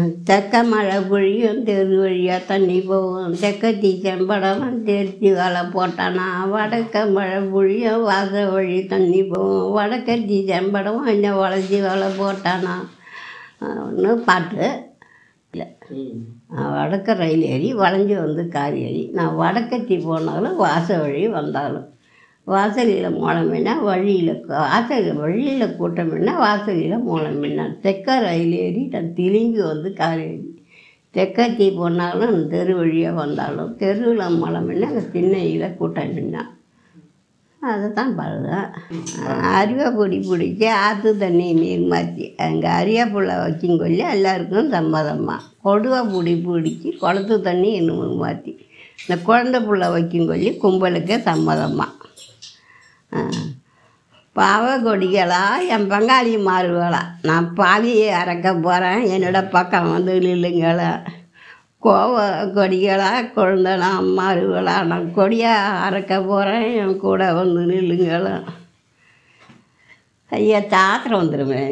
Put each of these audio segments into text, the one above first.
தெக்க மழை பொழியும் தெரு வழியாக தண்ணி போகும் தெற்கத்தி செம்படவன் தெரிச்சு வலை போட்டானா வடக்க மழை பொழியும் வாச வழி தண்ணி போகும் வடக்கத்தி செம்படவன் என்ன வளைச்சி வலை போட்டானா ஒன்று பாட்டு இல்லை நான் வடக்க ரயில் ஏறி வளைஞ்சு வந்து கார் ஏறி நான் வடக்கத்தி போனாலும் வாச வழி வந்தாலும் வாசலில் மூலமின்னா வழியில் வாசல் வழியில் கூட்டமின்னா வாசலில் மூலமின்னா தெற்க ரயில் ஏறி நான் திரும்பி வந்து கார் ஏறி தெற்கத்தி போனாலும் தெரு வழியாக வந்தாலும் தெருவில் மூலமின்னா அந்த திண்ணையில் கூட்டம் நின்னா அதை தான் பாடுதான் அருவாப்பொடி பிடிச்சி ஆற்று தண்ணி நீர் மாற்றி அங்கே அரியாப்புள்ள வச்சிங்கொல்லி எல்லாருக்கும் சம்மதம்மா கொடுவா பிடி பிடிச்சி குளத்து தண்ணி இன்னும் மாற்றி இந்த குழந்த புள்ள வைக்குங்கொல்லி கும்பலுக்கு சம்மதம்மா பாவ கொடிகளா என் பங்காளி மாறுகளா நான் பாதியை அறக்க போகிறேன் என்னோட பக்கம் வந்து நில்லுங்களா கோவ கொடிகளா குழந்தனா மாறுகளா நான் கொடியாக அறக்க போகிறேன் என் கூட வந்து நில்லுங்களா ஐயா தாத்திரம் வந்துடுமே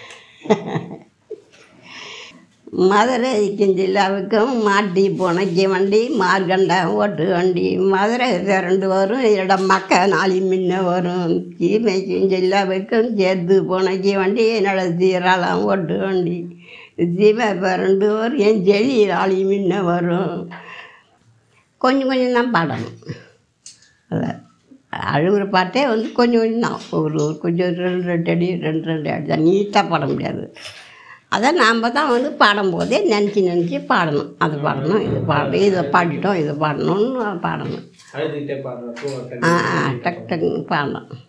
மதுரைக்கும் ஜில்லாவுக்கும் மாட்டி புனைக்கு வண்டி மார்கண்டா ஓட்டு வண்டி மதுரை திரண்டு வரும் என்னோட மக்க நாளி முன்ன வரும் சீமைக்கும் ஜில்லாவுக்கும் சேர்த்து புனைக்கு வண்டி என்னோட சீராளம் ஓட்டு வண்டி சீமை பிறண்டு வரும் என் செடி நாளி முன்ன வரும் கொஞ்சம் கொஞ்சம் தான் பாடணும் அதான் அழுகுற பாட்டே வந்து கொஞ்சம் கொஞ்சம் தான் ஒரு கொஞ்சம் ரெண்டு ரெண்டு அடி ரெண்டு ரெண்டு அடி தான் நீட்டாக பாட முடியாது அதை நாம் தான் வந்து பாடும்போதே நினச்சி நினச்சி பாடணும் அது பாடணும் இது பாடணும் இதை பாடிட்டோம் இதை பாடணும்னு பாடணும் அழுதுகிட்டே பாடுறப்போ ஆ ஆ டக்கு டக்குன்னு பாடணும்